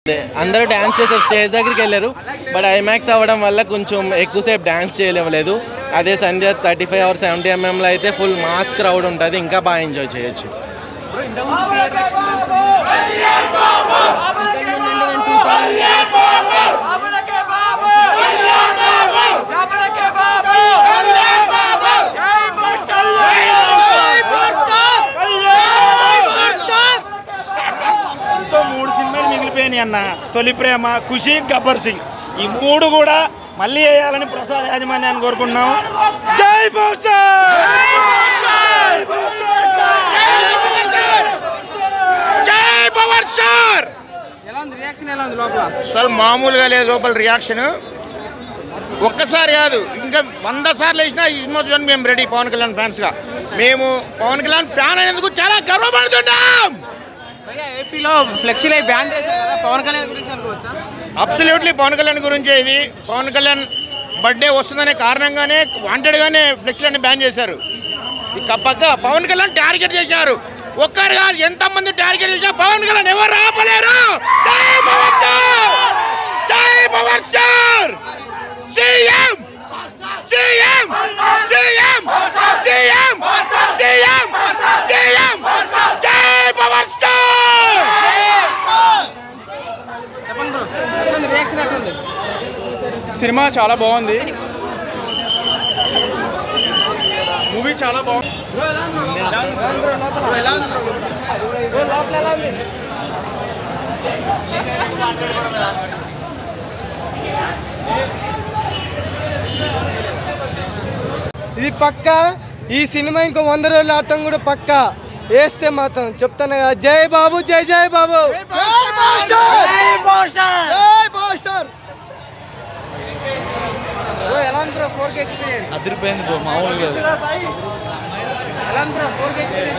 అందరూ డ్యాన్స్ చేసే స్టేజ్ దగ్గరికి వెళ్ళారు బట్ ఐమాక్స్ అవ్వడం వల్ల కొంచెం ఎక్కువసేపు డ్యాన్స్ చేయలేవలేదు అదే సంధ్య థర్టీ ఫైవ్ అవర్ సెవెంటీ ఎంఎంలో అయితే ఫుల్ మాస్ క్రౌడ్ ఉంటుంది ఇంకా బాగా ఎంజాయ్ చేయొచ్చు అమరకే బాబు అమరకే బాబు జై మాస్టర్ జై మాస్టర్ జై మాస్టర్ ఇంకో మూడు సినిమాలు మిగిలిపోయినాయి అన్న తొలి ప్రేమ ఖుషి గబ్బర్ సింగ్ ఈ మూడు కూడా మళ్ళీ వేయాలని ప్రసాద్ యాజమాన్యాన్ని కోరుకుంటున్నాం జై బోసర్ జై పవర్ స్టార్ అసలు మామూలుగా లేదు లోపల రియాక్షన్ ఒక్కసారి కాదు ఇంకా వంద సార్లు వేసినా ఈ సినిమా చూడండి మేము రెడీ పవన్ కళ్యాణ్ ఫ్యాన్స్గా మేము పవన్ కళ్యాణ్ ఫ్యాన్ అయినందుకు చాలా గర్వపడుతున్నాం ఏపీలో ఫ్లెక్సీలు అయి బ్యాన్ చేశారు కదా పవన్ కళ్యాణ్ గురించి అనుకోవచ్చా అబ్సల్యూట్లీ పవన్ కళ్యాణ్ గురించే ఇది పవన్ కళ్యాణ్ బర్త్డే వస్తుందనే కారణంగానే వాంటెడ్గానే ఫ్లెక్సీలన్నీ బ్యాన్ చేశారు ఇక పక్క పవన్ కళ్యాణ్ టార్గెట్ చేశారు ఒక్కరు కాదు ఎంతమంది టార్గెట్ చేసినా పవన్ కళ్యాణ్ ఎవరు ఆపలేరు జై పవన్ స్టార్ జై Pawan star CM CM CM CM CM CM జై పవన్ స్టార్ చెప్పండి బ్రో ఎట్లుంది రియాక్షన్ ఎట్లుంది సినిమా చాలా బాగుంది మూవీ చాలా బాగుంది ఇది పక్క ఈ సినిమా ఇంకో వంద రోజులు ఆడటం కూడా పక్క వేస్తే మాత్రం చెప్తాను కదా జై బాబు జై జై బాబు ఎలా ఉంది బ్రో ఫోర్ కే ఎక్స్పీరియన్స్ అదిరిపోయింది బ్రో మామూలుగా ఎలా ఉంది బ్రో ఫోర్ కే ఎక్స్పీరియన్స్